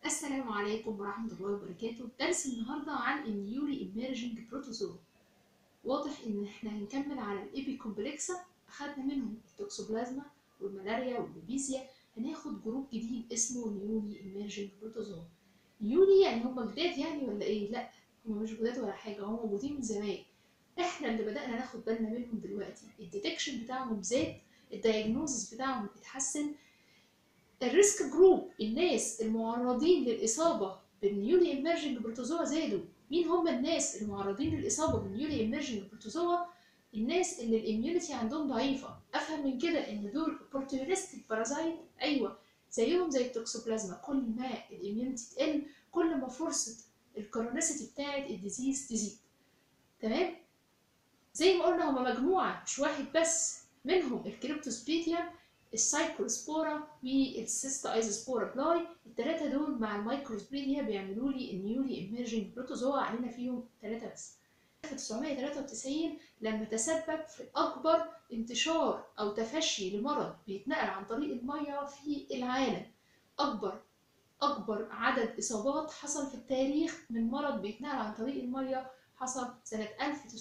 السلام عليكم ورحمة الله وبركاته درس النهاردة عن النيولي ايميرجنج بروتوزوا واضح ان احنا هنكمل على الايبي كومبلكسا اخدنا منهم التوكسوبلازما والملاريا والبيبيزيا هناخد جروب جديد اسمه نيولي ايميرجنج بروتوزوا نيولي يعني هما جداد يعني ولا ايه لا هما مش جداد ولا حاجة هما موجودين من زمان احنا اللي بدأنا ناخد بالنا منهم دلوقتي الديتكشن بتاعهم زاد الدايجنوزس بتاعهم اتحسن الريسك جروب الناس المعرضين للإصابة بالنيولي ايمرجنج بروتوزوا زادوا مين هم الناس المعرضين للإصابة بالنيولي ايمرجنج بروتوزوا الناس اللي الاميونيتي عندهم ضعيفة أفهم من كده إن دول opportunistic بارازايت أيوة زيهم زي التوكسوبلازما كل ما الاميونيتي تقل كل ما فرصة الكورونيسيتي بتاعت الديزيز تزيد تمام زي ما قلنا هما مجموعة مش واحد بس منهم الكريبتوسبيديوم السايكلوسبورا والسيستا ايزوسبورا بلاي التلاتة دول مع المايكروسبيديا بيعملوا لي النيولي ايمرجنج بروتوزوا علينا فيهم تلاتة بس 1993 لما تسبب في أكبر انتشار أو تفشي لمرض بيتنقل عن طريق المية في العالم أكبر أكبر عدد إصابات حصل في التاريخ من مرض بيتنقل عن طريق المية حصل سنة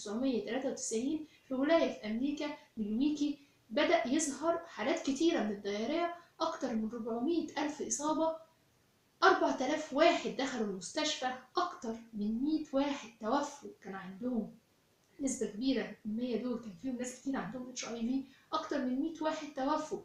1993 في ولاية في أمريكا ميلويكي بدأ يظهر حالات كتيرة من الديارية أكتر من 400 ألف إصابة 4000 واحد دخلوا المستشفى أكتر من 100 واحد توفوا كان عندهم نسبة كبيرة من 100 دول كان فيهم ناس كتير عندهم اتش اي في أكتر من 100 واحد توفوا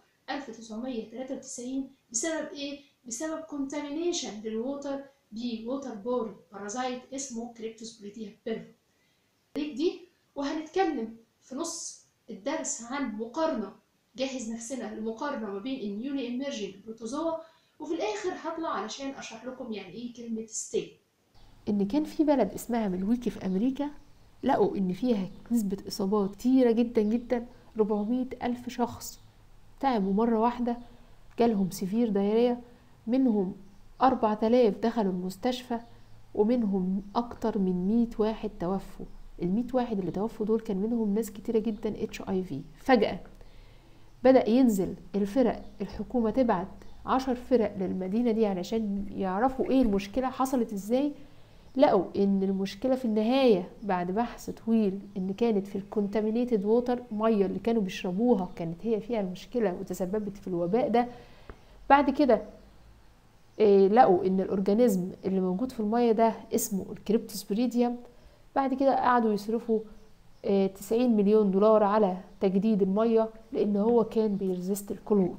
1993 بسبب إيه؟ بسبب كونتامينيشن للووتر بووتر بورن بارازايت اسمه كريبتوسبليتيا بيرفو دي وهنتكلم في نص الدرس عن مقارنة جهز نفسنا لمقارنة ما بين النيولي ايمرجنج بروتوزوا وفي الآخر هطلع علشان أشرح لكم يعني إيه كلمة ستي ان كان في بلد اسمها ملويكي في امريكا لقوا ان فيها نسبة اصابات كتيرة جدا جدا 400 الف شخص تعبوا مرة واحدة جالهم سيفير دايرية منهم 4000 دخلوا المستشفى ومنهم اكتر من 100 واحد توفوا ال واحد اللي توفوا دول كان منهم ناس كتيرة جدا اتش اي في فجأة بدأ ينزل الفرق الحكومة تبعت عشر فرق للمدينة دي علشان يعرفوا ايه المشكلة حصلت ازاي لقوا ان المشكلة في النهاية بعد بحث طويل ان كانت في الكونتامينيتد ووتر مية اللي كانوا بيشربوها كانت هي فيها المشكلة وتسببت في الوباء ده بعد كده إيه لقوا ان الاورجانيزم اللي موجود في المية ده اسمه الكريبتوسبريديوم بعد كده قعدوا يصرفوا تسعين مليون دولار على تجديد المية لأن هو كان بيرزست الكلور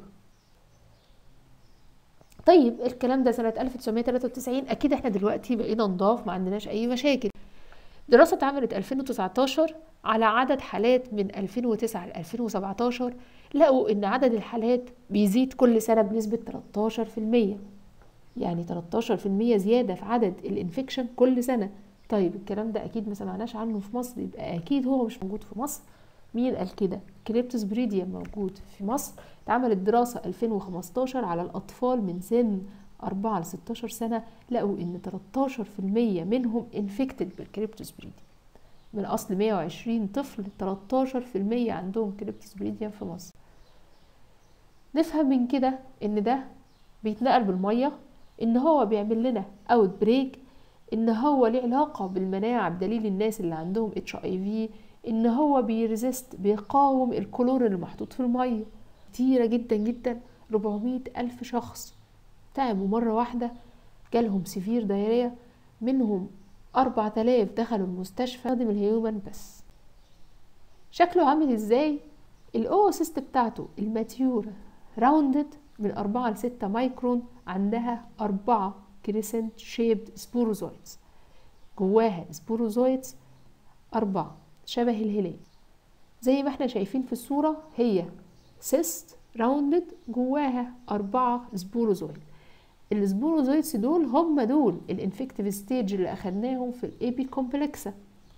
طيب الكلام ده سنة 1993 أكيد احنا دلوقتي بقينا نضاف ما عندناش أي مشاكل دراسة اتعملت 2019 على عدد حالات من 2009 ل 2017 لقوا إن عدد الحالات بيزيد كل سنة بنسبة 13% يعني 13% زيادة في عدد الانفكشن كل سنة طيب الكلام ده اكيد ما سمعناش عنه في مصر يبقى اكيد هو مش موجود في مصر مين قال كده كريبتوس بريديوم موجود في مصر اتعملت دراسة 2015 على الأطفال من سن 4 ل 16 سنة لقوا إن 13% منهم انفكتد بالكريبتوس بريديوم من أصل 120 طفل 13% عندهم كريبتوس بريديوم في مصر نفهم من كده إن ده بيتنقل بالمية إن هو بيعمل لنا اوت بريك ان هو ليه علاقة بالمناعة بدليل الناس اللي عندهم اتش اي في ان هو بيرزست بيقاوم الكلور اللي محطوط في المية كتيرة جدا جدا 400 الف شخص تعبوا مرة واحدة جالهم سيفير دايرية منهم 4000 دخلوا المستشفى خدم الهيومن بس شكله عامل ازاي الاوسيست بتاعته الماتيور راوندد من 4 ل 6 مايكرون عندها أربعة كريسنت شيبد سبوروزويدز جواها سبوروزويدز أربعة شبه الهلال زي ما احنا شايفين في الصورة هي سيست راوندد جواها أربعة سبوروزويد السبوروزويدز دول هم دول الانفكتيف ستيج اللي أخدناهم في الابي كومبلكسا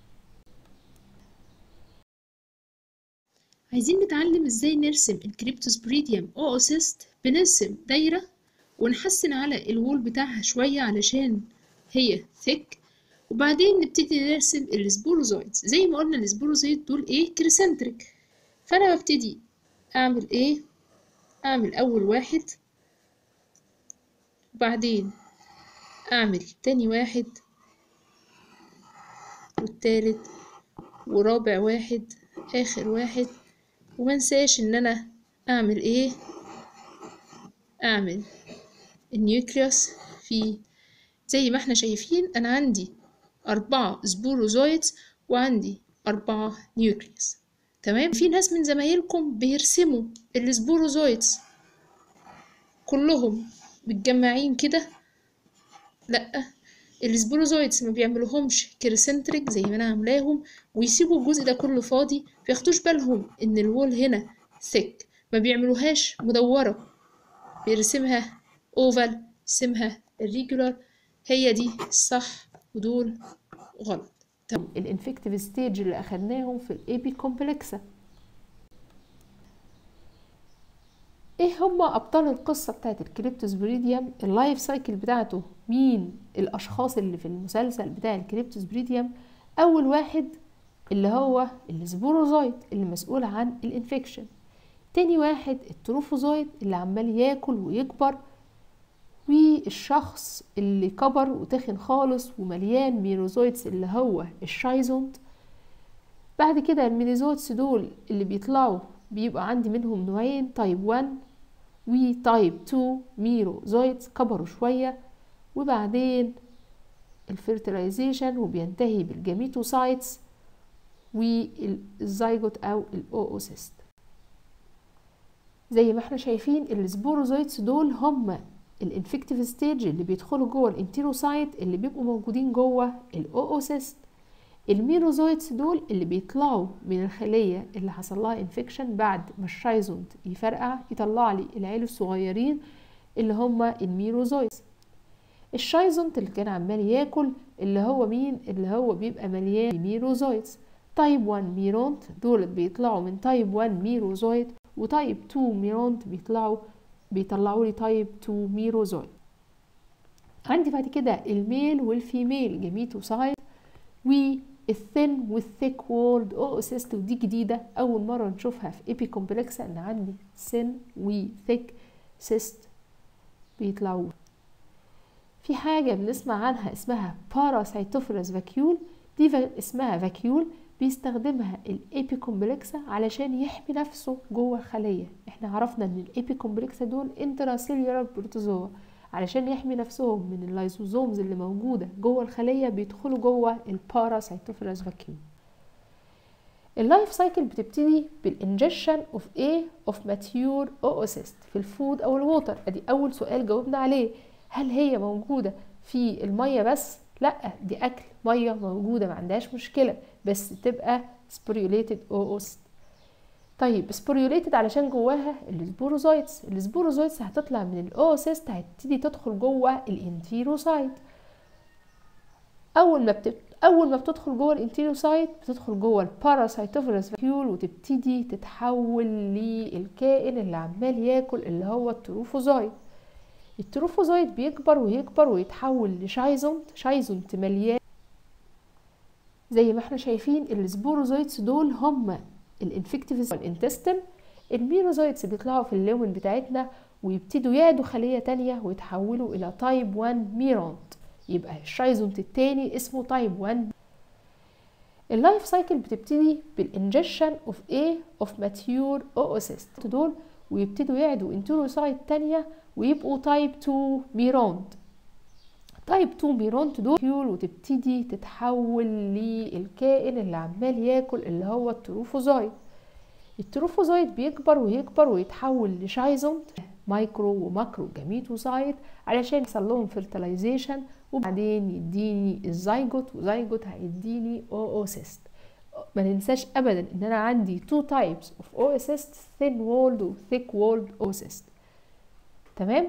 عايزين نتعلم ازاي نرسم الكريبتوسبريديوم اوسيست بنرسم دايرة ونحسن على الوول بتاعها شوية علشان هي ثيك وبعدين نبتدي نرسم السبوروزويدز زي ما قلنا السبوروزويد دول ايه كريسنتريك فانا ببتدي اعمل ايه اعمل اول واحد وبعدين اعمل تاني واحد والتالت ورابع واحد اخر واحد ومنساش ان انا اعمل ايه اعمل النيوكليوس في زي ما احنا شايفين انا عندي اربعة سبوروزويدز وعندي اربعة نيوكليوس تمام في ناس من زمايلكم بيرسموا السبوروزويدز كلهم متجمعين كده لا السبوروزويدز ما بيعملوهمش كريسنتريك زي ما انا عاملاهم ويسيبوا الجزء ده كله فاضي فياخدوش بالهم ان الوول هنا ثيك ما بيعملوهاش مدورة بيرسمها اوفال يرسمها الريجولار هي دي الصح ودول غلط تمام الانفكتيف ستيج اللي اخدناهم في الاي بي كومبلكسا ايه هما ابطال القصه بتاعت الكريبتوسبريديوم اللايف سايكل بتاعته مين الاشخاص اللي في المسلسل بتاع الكريبتوسبريديوم اول واحد اللي هو السبوروزويد اللي مسؤول عن الانفكشن تاني واحد التروفوزويد اللي عمال ياكل ويكبر والشخص اللي كبر وتخن خالص ومليان ميروزويدز اللي هو الشايزونت بعد كده المينيزويدز دول اللي بيطلعوا بيبقى عندي منهم نوعين تايب 1 وتايب 2 ميروزويدز كبروا شوية وبعدين الفيرتلايزيشن وبينتهي بالجاميتوسايتس والزيجوت او الاوسيست زي ما احنا شايفين السبوروزويتس دول هم الانفكتيف ستيج اللي بيدخلوا جوه الانتيروسايت اللي بيبقوا موجودين جوه الاوسيست الميروزويتس دول اللي بيطلعوا من الخلية اللي حصل لها انفكشن بعد ما الشايزونت يفرقع يطلع لي العيال الصغيرين اللي هم الميروزويتس الشايزونت اللي كان عمال ياكل اللي هو مين اللي هو بيبقى مليان ميروزويتس تايب 1 ميرونت دول بيطلعوا من تايب 1 ميروزويد وتايب 2 ميرونت بيطلعوا بيطلعوا لي تايب 2 ميروزويد عندي بعد كده الميل والفيميل جميتوسايت والثين والثيك وولد اوسيست ودي جديدة أول مرة نشوفها في ايبي كومبلكسا إن عندي ثين وثيك سيست بيطلعوا في حاجة بنسمع عنها اسمها باراسيتوفيلس فاكيول دي اسمها فاكيول بيستخدمها الايبي كومبلكسا علشان يحمي نفسه جوه الخلية احنا عرفنا ان الايبي كومبلكسا دول انتراسيلولار بروتوزوا علشان يحمي نفسهم من اللايزوزومز اللي موجودة جوه الخلية بيدخلوا جوه الباراسيتوفيلس فاكيوم اللايف سايكل بتبتدي بالانجكشن اوف ايه اوف ماتيور اوسيست في الفود او الووتر ادي اول سؤال جاوبنا عليه هل هي موجودة في المية بس لا دي اكل ميه موجوده ما عندهاش مشكله بس تبقى سبوريوليتد اوست طيب سبوريوليتد علشان جواها السبوروزويتس السبوروزويتس هتطلع من الاوسيست هتبتدي تدخل جوه الانتيروسايت اول ما بتبت... اول ما بتدخل جوه الانتيروسايت بتدخل جوه الباراسيتوفيلس فاكيول وتبتدي تتحول للكائن اللي عمال ياكل اللي هو التروفوزويد التروفوزويد بيكبر ويكبر ويتحول لشايزونت شايزونت مليان زي ما احنا شايفين السبوروزويتس دول هم الانفكتيف الانتستين الميروزويتس بيطلعوا في اللون بتاعتنا ويبتدوا يعدوا خلية تانية ويتحولوا إلى تايب 1 ميرونت يبقى الشايزونت التاني اسمه تايب 1 اللايف سايكل بتبتدي بالانجكشن اوف ايه اوف ماتيور اوسيست دول ويبتدوا يعدوا انتروسايت تانية ويبقوا تايب 2 ميرونت تايب 2 ميرونت دول فيول وتبتدي تتحول للكائن اللي عمال ياكل اللي هو التروفوزويد التروفوزويد بيكبر ويكبر ويتحول لشايزونت مايكرو وماكرو جاميتوسايت علشان يحصل لهم فيرتلايزيشن وبعدين يديني الزيجوت وزيجوت هيديني اوسيست ما ننساش ابدا ان انا عندي تو تايبس اوف اوسيست ثين وولد وثيك وولد اوسيست تمام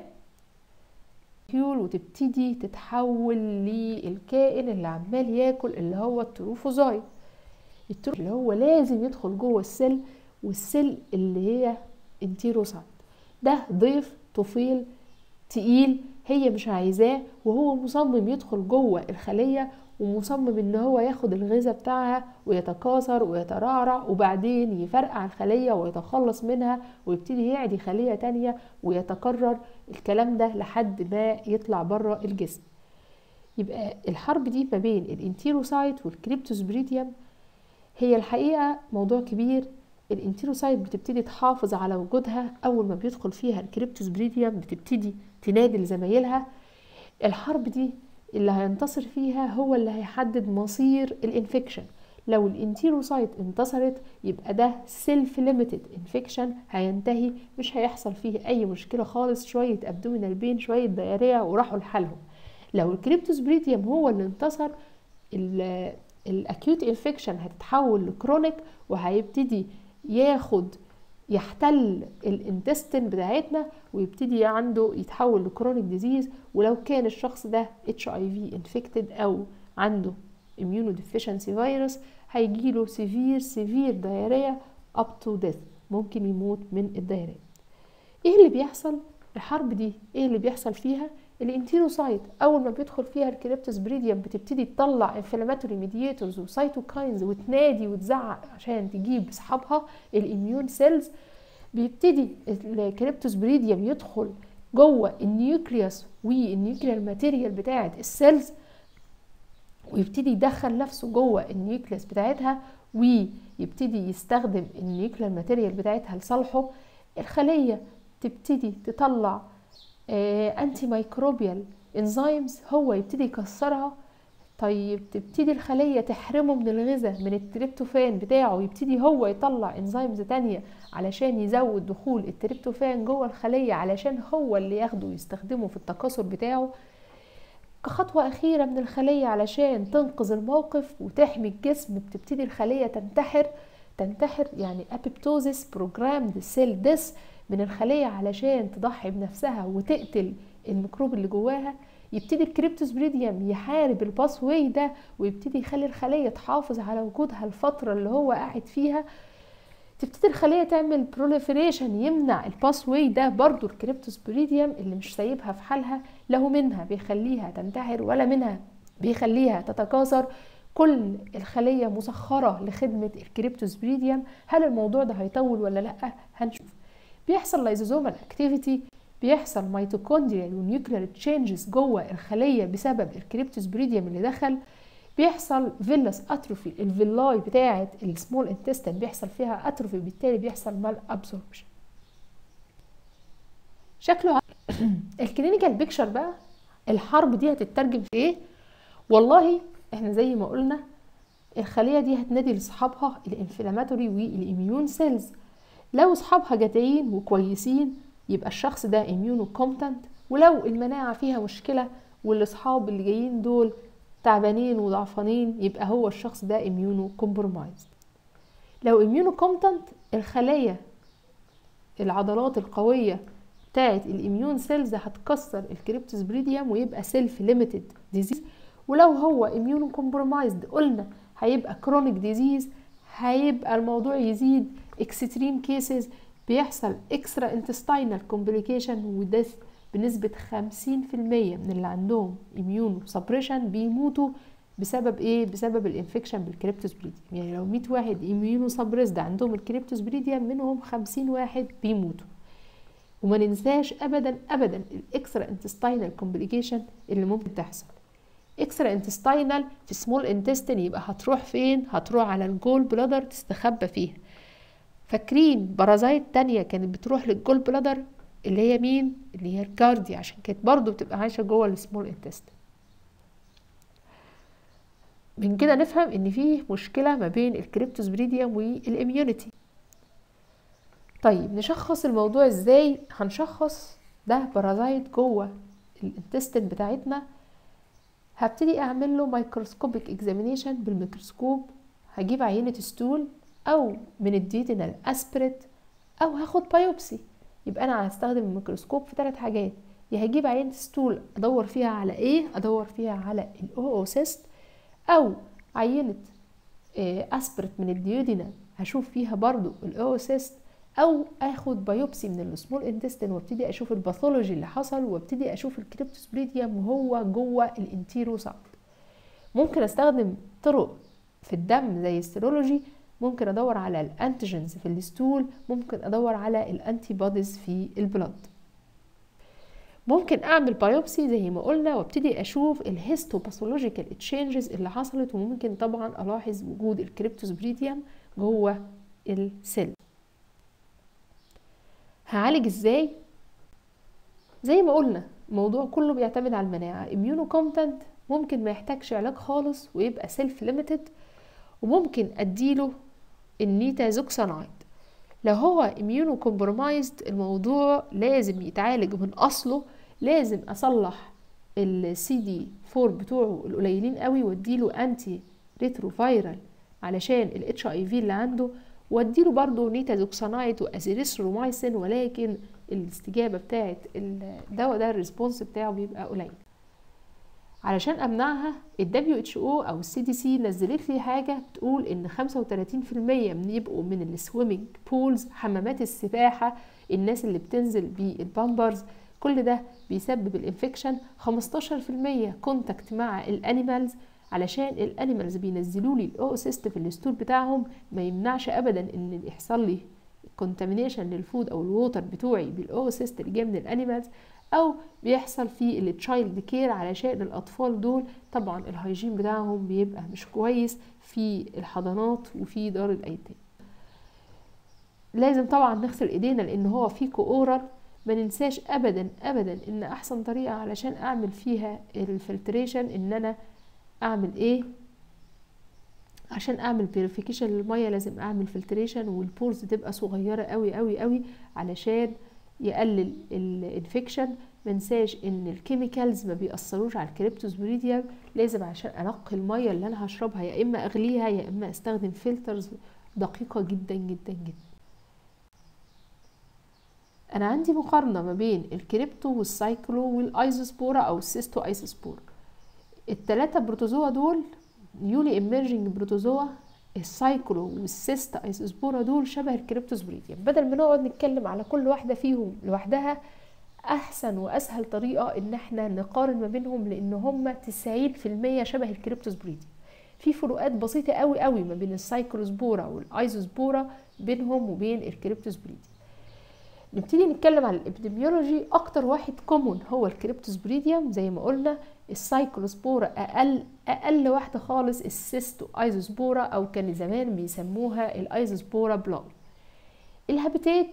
كيول وتبتدي تتحول للكائن اللي عمال ياكل اللي هو التروفوزايد التروف اللي هو لازم يدخل جوه السل والسل اللي هي انتيروسايت ده ضيف طفيل تقيل هي مش عايزاه وهو مصمم يدخل جوه الخليه ومصمم ان هو ياخد الغذاء بتاعها ويتكاثر ويترعرع وبعدين يفرقع الخلية ويتخلص منها ويبتدي يعدي خلية تانية ويتكرر الكلام ده لحد ما يطلع بره الجسم يبقى الحرب دي ما بين الانتيروسايت والكريبتوسبريديوم هي الحقيقة موضوع كبير الانتيروسايت بتبتدي تحافظ على وجودها أول ما بيدخل فيها الكريبتوسبريديوم بتبتدي تنادي لزمايلها الحرب دي اللي هينتصر فيها هو اللي هيحدد مصير الانفكشن لو الانتيروسايت انتصرت يبقى ده سيلف ليميتد انفكشن هينتهي مش هيحصل فيه اي مشكله خالص شويه ابدومينال بين شويه دياريه وراحوا لحالهم لو الكريبتوسبريديوم هو اللي انتصر الاكيوت انفكشن هتتحول لكرونيك وهيبتدي ياخد يحتل الانتستين بتاعتنا ويبتدي عنده يتحول لكرونيك ديزيز ولو كان الشخص ده اتش اي في انفكتد او عنده immunodeficiency فيروس هيجيله سيفير سيفير دايريا up to death ممكن يموت من الدايريا ايه اللي بيحصل الحرب دي ايه اللي بيحصل فيها الانتيروسايت اول ما بيدخل فيها الكريبتوسبريديوم بتبتدي تطلع انفلاماتوري ميدياتورز وسايتوكاينز وتنادي وتزعق عشان تجيب اصحابها الاميون سيلز بيبتدي الكريبتوسبريديوم يدخل جوه النيوكليوس والنيوكليال ماتيريال بتاعه السيلز ويبتدي يدخل نفسه جوه النيوكليس بتاعتها ويبتدي يستخدم النيوكلير ماتيريال بتاعتها لصالحه الخليه تبتدي تطلع انتي مايكروبيال انزيمز هو يبتدي يكسرها طيب تبتدي الخليه تحرمه من الغذاء من التريبتوفان بتاعه يبتدي هو يطلع انزيمز تانية علشان يزود دخول التريبتوفان جوه الخليه علشان هو اللي ياخده ويستخدمه في التكاثر بتاعه كخطوة أخيرة من الخلية علشان تنقذ الموقف وتحمي الجسم بتبتدي الخلية تنتحر تنتحر يعني أبيبتوزيس بروجرامد سيل ديس من الخلية علشان تضحي بنفسها وتقتل الميكروب اللي جواها يبتدي الكريبتوسبريديوم يحارب الباس واي ده ويبتدي يخلي الخلية تحافظ على وجودها الفترة اللي هو قاعد فيها تبتدي الخليه تعمل بروليفريشن يمنع الباس واي ده برضو الكريبتوسبريديوم اللي مش سايبها في حالها له منها بيخليها تنتحر ولا منها بيخليها تتكاثر كل الخلية مسخرة لخدمة الكريبتوسبريديوم هل الموضوع ده هيطول ولا لأ هنشوف بيحصل لايزوزومال اكتيفيتي بيحصل ميتوكوندريال ونيوكلير تشينجز جوه الخلية بسبب الكريبتوسبريديوم اللي دخل بيحصل فيلاس اتروفي الفيلاي بتاعه السمول انتستين بيحصل فيها اتروفي بالتالي بيحصل مال ابسوربشن شكله الكلينيكال بيكشر بقى الحرب دي هتترجم في ايه والله احنا زي ما قلنا الخليه دي هتنادي لاصحابها الانفلاماتوري والاميون سيلز لو اصحابها جدعين وكويسين يبقى الشخص ده اميونو كومبتنت ولو المناعه فيها مشكله والاصحاب اللي جايين دول تعبانين وضعفانين يبقى هو الشخص ده اميونو كومبرومايز لو اميونو كومبتنت الخلايا العضلات القويه بتاعه الاميون سيلز هتكسر الكريبتوسبريديوم ويبقى سيلف ليميتد ديزيز ولو هو اميونو كومبرومايزد قلنا هيبقى كرونيك ديزيز هيبقى الموضوع يزيد اكستريم كيسز بيحصل اكسترا انتستينال كومبليكيشن وديث بنسبة 50% من اللي عندهم اميون سبريشن بيموتوا بسبب ايه بسبب الانفكشن بالكريبتوسبريديوم يعني لو 100 واحد اميونو سبريسد عندهم الكريبتوسبريديوم منهم 50 واحد بيموتوا وما ننساش ابدا ابدا الاكسترا انتستينال كومبليكيشن اللي ممكن تحصل اكسترا انتستينال في سمول انتستين يبقى هتروح فين هتروح على الجول بلادر تستخبى فيها فاكرين بارازايت تانية كانت بتروح للجول بلادر اللي هي مين اللي هي الكاردي عشان كانت برضو بتبقى عايشه جوه السمول انتستين من كده نفهم ان فيه مشكله ما بين الكريبتوسبريديوم والاميونيتي طيب نشخص الموضوع ازاي هنشخص ده بارازايت جوه الانتستين بتاعتنا هبتدي اعمل له مايكروسكوبيك اكزامينيشن بالميكروسكوب هجيب عينه ستول او من الديتينال اسبريت او هاخد بايوبسي يبقى انا هستخدم الميكروسكوب في ثلاث حاجات يا هجيب عينه ستول ادور فيها على ايه ادور فيها على الاوسيست او عينه اسبرت من الديودينال هشوف فيها برضو الاوسيست او اخد بايوبسي من السمول انتستين وابتدي اشوف الباثولوجي اللي حصل وابتدي اشوف الكريبتوسبريديوم وهو جوه الانتيروسايت ممكن استخدم طرق في الدم زي السيرولوجي ممكن ادور على الانتيجنز في الستول ممكن ادور على الانتي بوديز في البلد ممكن اعمل بايوبسي زي ما قلنا وابتدي اشوف الهيستوباثولوجيكال تشينجز اللي حصلت وممكن طبعا الاحظ وجود الكريبتوسبريديوم جوه السيل هعالج ازاي زي ما قلنا الموضوع كله بيعتمد على المناعه اميونو كومبتنت ممكن ما يحتاجش علاج خالص ويبقى سيلف ليميتد وممكن اديله النيتازوكسانايد لو هو اميونو كومبرومايزد الموضوع لازم يتعالج من اصله لازم اصلح السي دي 4 بتوعه القليلين قوي واديله انتي ريتروفايرال علشان الاتش اي في اللي عنده واديله برضه نيتازوكسانايد وازيريثرومايسين ولكن الاستجابه بتاعه الدواء ده الريسبونس بتاعه بيبقى قليل علشان امنعها ال WHO او السي دي سي نزلت لي حاجه بتقول ان 35% من يبقوا من السويمنج بولز حمامات السباحه الناس اللي بتنزل بالبامبرز كل ده بيسبب الانفكشن 15% كونتاكت مع الانيمالز علشان الانيمالز بينزلوا لي الاوسيست في الستور بتاعهم ما يمنعش ابدا ان يحصل لي كونتامينيشن للفود او الووتر بتوعي بالاوسيست اللي جاي من الانيمالز او بيحصل في التشايلد كير علشان الاطفال دول طبعا الهيجين بتاعهم بيبقى مش كويس في الحضانات وفي دار الايتام لازم طبعا نغسل ايدينا لان هو فيكو اورال ما ننساش ابدا ابدا ان احسن طريقه علشان اعمل فيها الفلتريشن ان انا اعمل ايه عشان اعمل بيوريفيكيشن للميه لازم اعمل فلتريشن والبورز تبقى صغيره قوي قوي قوي علشان يقلل الانفكشن منساش ان الكيميكالز ما بيأثروش على الكريبتوسبريديوم لازم عشان انقي الميه اللي انا هشربها يا اما اغليها يا اما استخدم فلترز دقيقه جدا جدا جدا انا عندي مقارنه ما بين الكريبتو والسايكلو والايزوسبورا او السيستو ايزوسبورا التلاتة بروتوزوا دول نيولي ايمرجنج بروتوزوا السايكلو والسيستا ايزوسبورا دول شبه الكريبتوسبريديوم بدل ما نقعد نتكلم على كل واحده فيهم لوحدها احسن واسهل طريقه ان احنا نقارن ما بينهم لان هم 90% شبه الكريبتوسبريديوم في فروقات بسيطه قوي قوي ما بين السايكلوسبورا والايزوسبورا بينهم وبين الكريبتوسبريديوم نبتدي نتكلم على الابيديميولوجي اكتر واحد كومون هو الكريبتوسبريديوم زي ما قلنا السايكلوسبورا اقل اقل واحده خالص السيستو ايزوسبورا او كان زمان بيسموها الايزوسبورا بلاي الهابيتات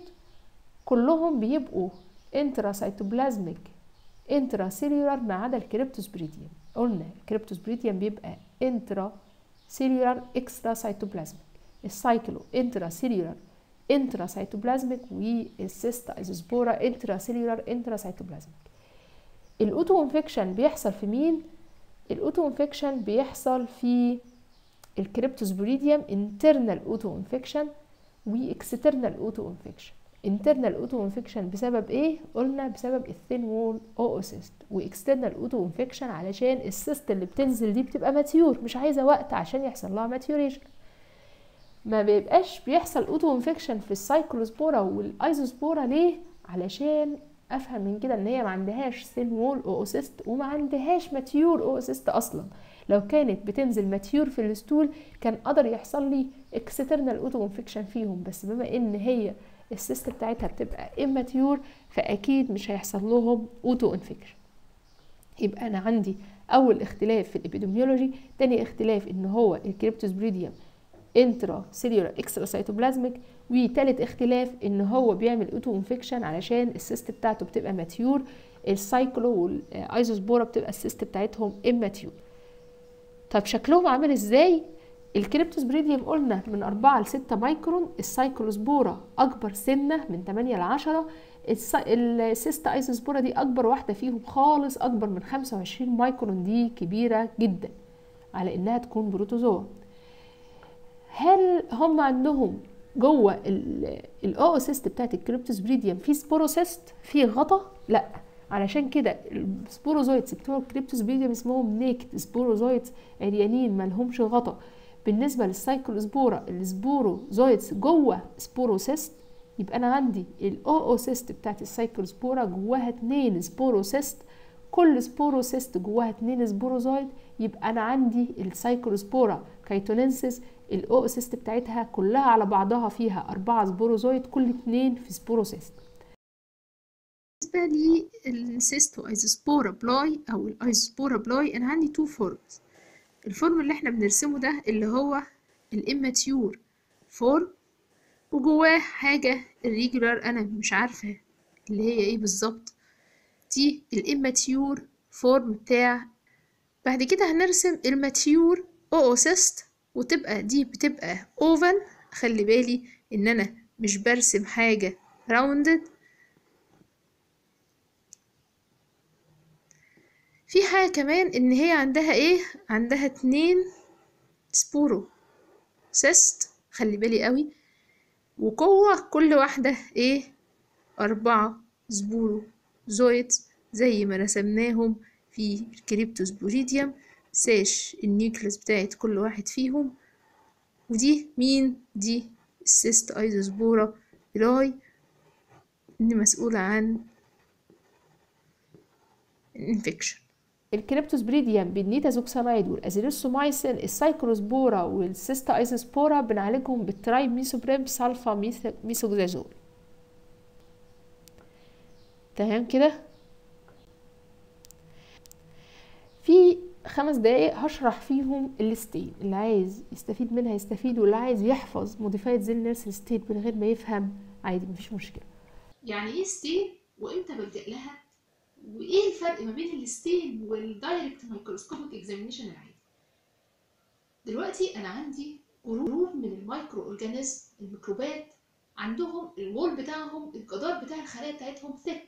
كلهم بيبقوا انتراسيتوبلازميك انترا سيلولار ما عدا الكريبتوسبريديوم قلنا الكريبتوسبريديوم بيبقى انترا سيلولار اكسترا سيتوبلازميك السايكلو انترا سيلولار انترا سيتوبلازميك والسيستا ايزوسبورا انترا سيلولار انترا سيتوبلازميك الاوتو انفكشن بيحصل في مين الاوتو انفكشن بيحصل في الكريبتوسبريديوم انترنال اوتو انفكشن واكسترنال اوتو انفكشن internal اوتو انفكشن بسبب ايه قلنا بسبب الثين وول اوسيست واكسترنال اوتو انفكشن علشان السيست اللي بتنزل دي بتبقى ماتيور مش عايزه وقت عشان يحصل لها ماتيوريشن ما بيبقاش بيحصل اوتو انفكشن في السايكلوسبورا والايزوسبورا ليه علشان افهم من كده ان هي ما عندهاش ثين وول اوسيست وما عندهاش ماتيور اوسيست اصلا لو كانت بتنزل ماتيور في الستول كان قدر يحصل لي اكسترنال اوتو انفكشن فيهم بس بما ان هي السيست بتاعتها بتبقى اماتيور فاكيد مش هيحصل لهم اوتو انفكشن يبقى انا عندي اول اختلاف في الابيديميولوجي تاني اختلاف ان هو الكريبتوسبريديوم انترا سيلولار اكسترا سيتوبلازميك وتالت اختلاف ان هو بيعمل اوتو انفكشن علشان السيست بتاعته بتبقى ماتيور السايكلو والايزوسبورا بتبقى السيست بتاعتهم اماتيور طب شكلهم عامل ازاي الكريبتوسبريديوم قلنا من 4 ل 6 مايكرون السايكلوسبورا اكبر سنه من 8 ل 10 السيستا ايزوسبورا دي اكبر واحده فيهم خالص اكبر من 25 مايكرون دي كبيره جدا على انها تكون بروتوزوا هل هم عندهم جوه الاوسيست بتاعت الكريبتوسبريديوم في سبوروسيست في غطا لا علشان كده السبوروزويتس بتوع الكريبتوسبريديوم اسمهم نيكت سبوروزويتس عريانين مالهمش غطا بالنسبة للسايكلوسبورا السبوروزويتس جوه سبوروسيست يبقى انا عندي الاوسيست بتاعت السايكلوسبورا جواها اتنين سبوروسيست كل سبوروسيست جواها اتنين سبوروزويد يبقى انا عندي السايكلوسبورا كايتونينسيس الاوسيست بتاعتها كلها على بعضها فيها أربعة سبوروزويد كل اتنين في سبوروسيست بالنسبة للسيستو ايزوسبورا بلاي او الايزوسبورا بلاي انا عندي تو فورمز الفورم اللي احنا بنرسمه ده اللي هو الاماتيور فورم وجواه حاجة الريجولار انا مش عارفة اللي هي ايه بالظبط دي الاماتيور فورم بتاع بعد كده هنرسم الماتيور اوسيست وتبقى دي بتبقى اوفن خلي بالي ان انا مش برسم حاجة راوندد في حاجة كمان ان هي عندها ايه عندها اتنين سبورو سيست خلي بالي قوي وجوه كل واحدة ايه أربعة سبورو زويت زي ما رسمناهم في الكريبتوسبوريديوم ساش النيوكليس بتاعت كل واحد فيهم ودي مين دي السيست ايزوسبورا بلاي اللي مسؤولة عن الانفكشن الكريبتوسبريديوم بالنيتازوكساميد والازيلوسومايسين السايكلوسبورا والسيستا ايزوسبورا بنعالجهم بالتراي ميسوبريم سالفا ميث- ميثوكسازول تمام كده في خمس دقايق هشرح فيهم الستين اللي عايز يستفيد منها يستفيد واللي عايز يحفظ موديفايد زي نيرس ستيت من غير ما يفهم عادي مفيش مشكله يعني ايه ستين وامتى بلجأ لها وايه الفرق ما بين الستين والدايركت مايكروسكوبيك اكزامينيشن العادي دلوقتي انا عندي جروب من المايكرو اورجانيزم الميكروبات عندهم الوول بتاعهم الجدار بتاع الخلايا بتاعتهم ثيك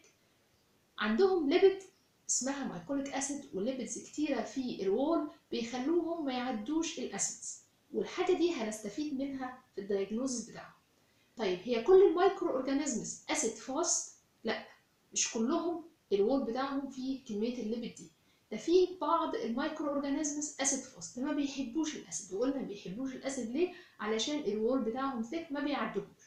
عندهم ليبيد اسمها مايكوليك اسيد وليبيدز كتيره في الوول بيخلوهم ما يعدوش الاسيدز والحاجه دي هنستفيد منها في الدايجنوزس بتاعهم طيب هي كل المايكرو اورجانيزمز اسيد فاست لا مش كلهم الوول بتاعهم فيه كميه الليبيد دي ده في بعض المايكرو اورجانيزمز اسيد فاست ما بيحبوش الاسيد وقلنا ما بيحبوش الاسيد ليه علشان الوول بتاعهم ثيك ما بيعدوهوش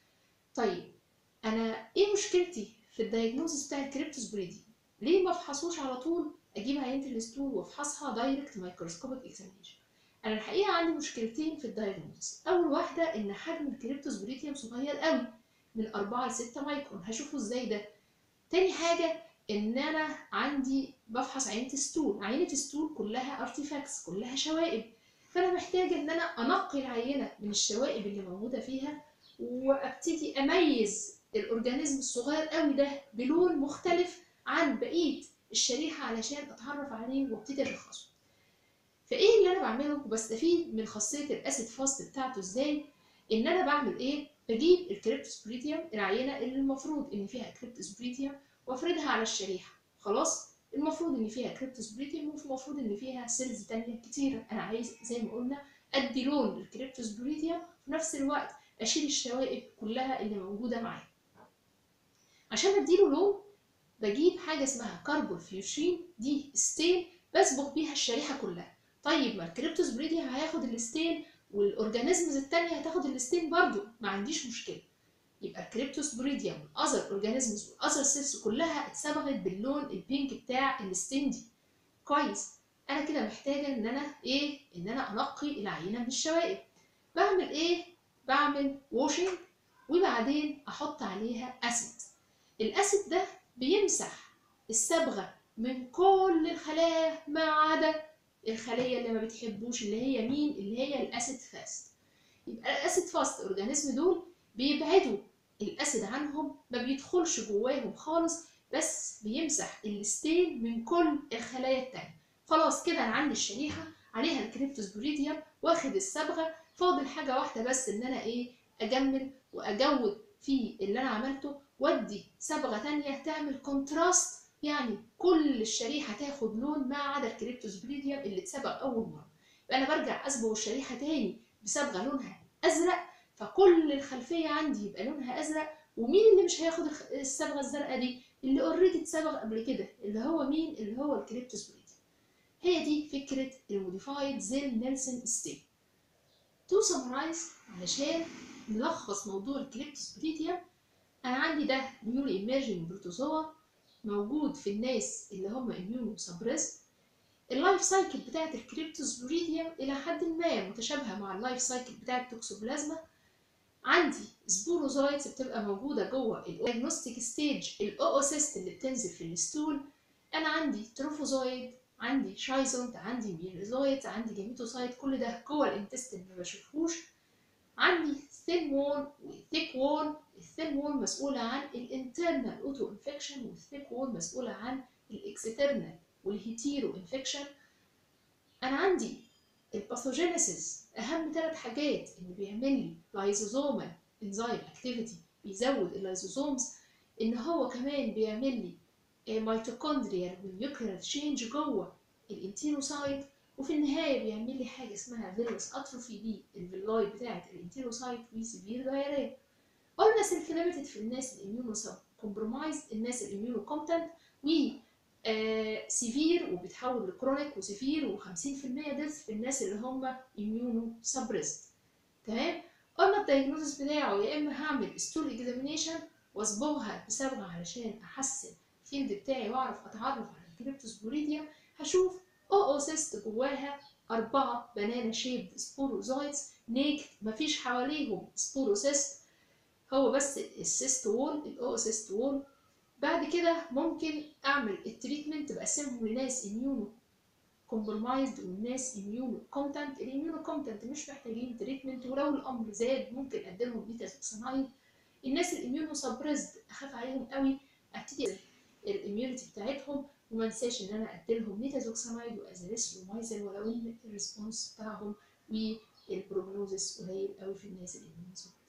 طيب انا ايه مشكلتي في الدايجنوزس بتاع الكريبتوسبريدي ليه ما افحصوش على طول اجيب عينه الستول وافحصها دايركت مايكروسكوبيك اكزامينيشن انا الحقيقه عندي مشكلتين في الدايجنوزس اول واحده ان حجم الكريبتوسبريتيوم صغير قوي من 4 ل 6 مايكرون هشوفه ازاي ده تاني حاجه ان انا عندي بفحص عينه الستول عينه الستول كلها ارتيفاكتس كلها شوائب فانا محتاجه ان انا انقي العينه من الشوائب اللي موجوده فيها وابتدي اميز الاورجانيزم الصغير قوي ده بلون مختلف عن بقيه الشريحه علشان اتعرف عليه وابتدي اشخصه فايه اللي انا بعمله وبستفيد من خاصيه الاسيد فاست بتاعته ازاي ان انا بعمل ايه بجيب الكريبتوسبريتيوم العينه اللي المفروض ان فيها كريبتوسبريتيوم وافردها على الشريحه خلاص المفروض ان فيها كريبتوسبريتيوم والمفروض ان فيها سيلز تانية كتيره انا عايز زي ما قلنا ادي لون للكريبتوسبريتيوم في نفس الوقت اشيل الشوائب كلها اللي موجوده معايا عشان اديله لون بجيب حاجه اسمها كربون فيوشين دي ستين بصبغ بيها الشريحه كلها طيب ما الكريبتوسبريديوم هياخد الستين والاورجانيزمز التانية هتاخد الستين برضو ما عنديش مشكله يبقى الكريبتوسبريديوم والاذر اورجانيزمز والاذر سيلز كلها اتصبغت باللون البينك بتاع الستين دي كويس انا كده محتاجه ان انا ايه ان انا انقي العينه من الشوائب بعمل ايه بعمل واشنج وبعدين احط عليها اسيد الاسيد ده بيمسح الصبغه من كل الخلايا ما عدا الخليه اللي ما بتحبوش اللي هي مين اللي هي الاسيد فاست يبقى الاسيد فاست اورجانيزم دول بيبعدوا الاسيد عنهم ما بيدخلش جواهم خالص بس بيمسح الستين من كل الخلايا التانية خلاص كده انا عندي الشريحه عليها الكريبتوسبوريديوم واخد الصبغه فاضل حاجه واحده بس ان انا ايه اجمل واجود في اللي انا عملته وادي صبغه تانية تعمل كونتراست يعني كل الشريحه تاخد لون ما عدا الكريبتوسبريديوم اللي اتسبغ اول مره يبقى انا برجع اصبغ الشريحه تاني بصبغه لونها ازرق فكل الخلفيه عندي يبقى لونها ازرق ومين اللي مش هياخد الخ- الصبغه الزرقاء دي اللي اوريدي اتصبغ قبل كده اللي هو مين اللي هو الكريبتوسبريديوم هي دي فكره الموديفايد زيل نيلسون ستيت تو سمرايز علشان نلخص موضوع الكريبتوسبريديوم انا عندي ده نيولي ايمرجنج بروتوزوا موجود في الناس اللي هم اميونو سبريس اللايف سايكل بتاعت الكريبتوسبوريديوم الى حد ما متشابهه مع اللايف سايكل بتاعت التوكسوبلازما عندي سبوروزايتس بتبقى موجوده جوه الديagnostic ستيج الاوسيست اللي بتنزل في الستول انا عندي تروفوزايد عندي شايزونت عندي ميلوزايت عندي جيميتوسايت كل ده جوه الانتستين ما بشوفهوش عندي ثين وول وثيك وول الثين وول مسؤولة عن الانترنال اوتو انفكشن والثيك وول مسؤولة عن الاكسترنال والهيتيرو انفكشن انا عندي الباثوجينيسيس اهم ثلاث حاجات اللي بيعمل لي لايزوزومال انزيم اكتيفيتي بيزود اللايزوزومز ان هو كمان بيعمل لي ميتوكوندريال ونيوكلير تشينج جوه الانتيروسايت وفي النهايه بيعمل لي حاجه اسمها فيروس اتروفي دي الفيلاي بتاعه الانتيروسايت وسيفير دايريا قلنا سيلف ليميتد في الناس الاميونو كومبرومايز الناس الاميونو كومبتنت و آه سيفير وبيتحول لكرونيك وسيفير و50% ديث في الناس اللي هم اميونو سبريست تمام قلنا الدايجنوزس بتاعه يا اما هعمل ستول اكزامينيشن واصبغها بصبغه علشان احسن الفيلد بتاعي واعرف اتعرف على الكريبتوسبوريديا هشوف او سيست جواها أربعة بنانا شيبد سبوروزايتس نيكت مفيش حواليهم سبوروسيست هو بس السيست وول الاو سيست وول بعد كده ممكن اعمل التريتمنت بقسمهم لناس اميونو كومبرمايزد والناس اميونو كومتنت الاميونو كومتنت مش محتاجين تريتمنت ولو الامر زاد ممكن اديلهم نيتازوكسانايد الناس الاميونو سبريزد اخاف عليهم قوي ابتدي الاميونيتي بتاعتهم وما انساش ان انا اديلهم نيتازوكسانايد وازيريثرومايزين ولو ان الريسبونس بتاعهم والبروجنوزس قليل قوي في الناس الاميونو